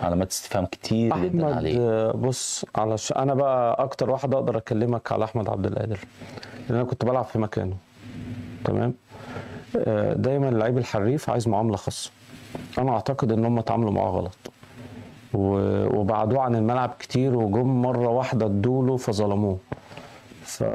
علامات استفهام كتير جدا احمد عليه آه، بص علش انا بقى اكتر واحد اقدر اكلمك على احمد عبد القادر لان انا كنت بلعب في مكانه تمام آه، دايما اللعيب الحريف عايز معامله خاصه انا اعتقد ان هم اتعاملوا معاه غلط و- وبعدوه عن الملعب كتير وجم مره واحده ادوله فظلموه ف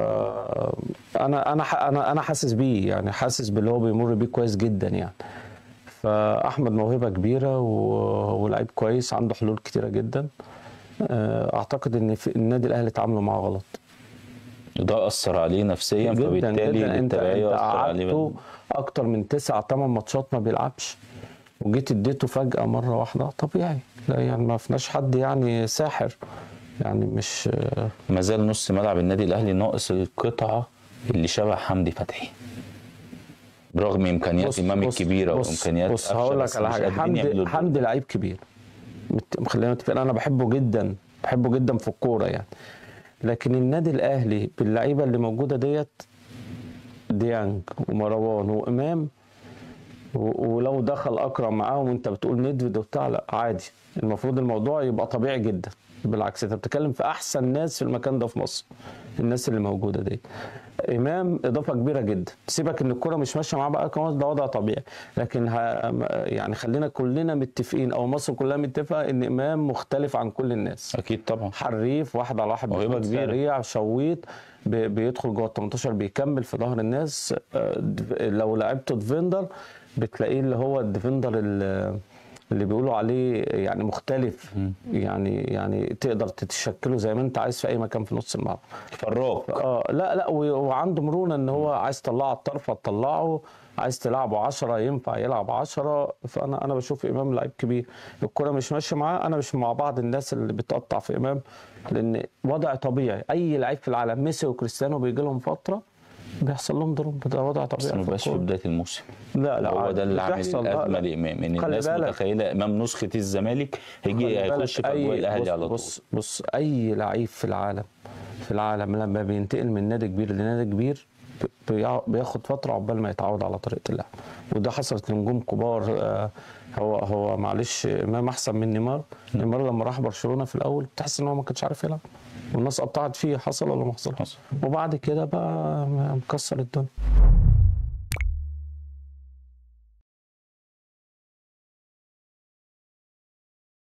انا انا ح- انا انا حاسس بيه يعني حاسس باللي هو بيمر بيه كويس جدا يعني فاحمد موهبه كبيره و- ولعيب كويس عنده حلول كتيره جدا آه، اعتقد ان في النادي الاهلي اتعاملوا معاه غلط ده اثر عليه نفسيا فبالتالي انت انت بالتبعيه اثر عليه قعدته اكتر من تسع ثمان ماتشات ما بيلعبش وجيت اديته فجاه مره واحده طبيعي لا يعني ما فيناش حد يعني ساحر يعني مش ما زال نص ملعب النادي الاهلي ناقص القطعه اللي شبه حمدي فتحي برغم امكانيات بص- امام بص- الكبيره بص- وامكانيات بص قفشة، هقول بس لك على مش حاجه قادرين يعملوا حمدي الدور. حمدي لعيب كبير مت- خلينا متفقين انا بحبه جدا بحبه جدا في الكوره يعني لكن النادي الاهلي باللعيبه اللي موجوده ديت ديانج ومروان وامام و- ولو دخل اكرم معاهم وانت بتقول ندفد وبتاع لا عادي المفروض الموضوع يبقى طبيعي جدا بالعكس انت بتتكلم في احسن ناس في المكان ده في مصر الناس اللي موجوده دي امام اضافه كبيره جدا سيبك ان الكره مش ماشيه معاه بقى كمان ده وضع طبيعي لكن ه... يعني خلينا كلنا متفقين او مصر كلها متفقه ان امام مختلف عن كل الناس اكيد طبعا حريف واحد على واحد موهبة بيشوط كبيرة. سريع شويط بي- بيدخل جوه ال 18 بيكمل في ظهر الناس آه، دف- لو لعبته ديفندر بتلاقيه اللي هو الديفندر ال- اللي بيقولوا عليه يعني مختلف يعني يعني تقدر تتشكله زي ما انت عايز في اي مكان في نص الملعب فراك اه لا لا و- وعنده مرونه ان هو عايز تطلعه على الطرف هتطلعه عايز تلعبه 10 ينفع يلعب 10 فانا انا بشوف امام لعيب كبير الكره مش ماشيه معاه انا مش مع بعض الناس اللي بتقطع في امام لان وضع طبيعي اي لعيب في العالم ميسي وكريستيانو بيجي لهم فتره بيحصل لهم دروب ده وضع بس طبيعي ما في بقاش في الكورة. بدايه الموسم لا لا هو عادي. ده اللي عامل بتحصل. لا، الازمه لا. لامام ان خلي الناس بالك. متخيله امام نسخه الزمالك هيجي خلي بالك هيخش في أي- اجواء الاهلي بص على طول بص بص اي لعيب في العالم في العالم لما بينتقل من نادي كبير لنادي كبير ب- بيع- بياخد فتره عقبال ما يتعود على طريقه اللعب وده حصلت لنجوم كبار آه، هو هو معلش امام احسن من نيمار نيمار لما راح برشلونه في الاول تحس ان هو ما كانش عارف يلعب والناس قطعت فيه حصل ولا ما حصل حصل. وبعد كده بقى مكسر الدنيا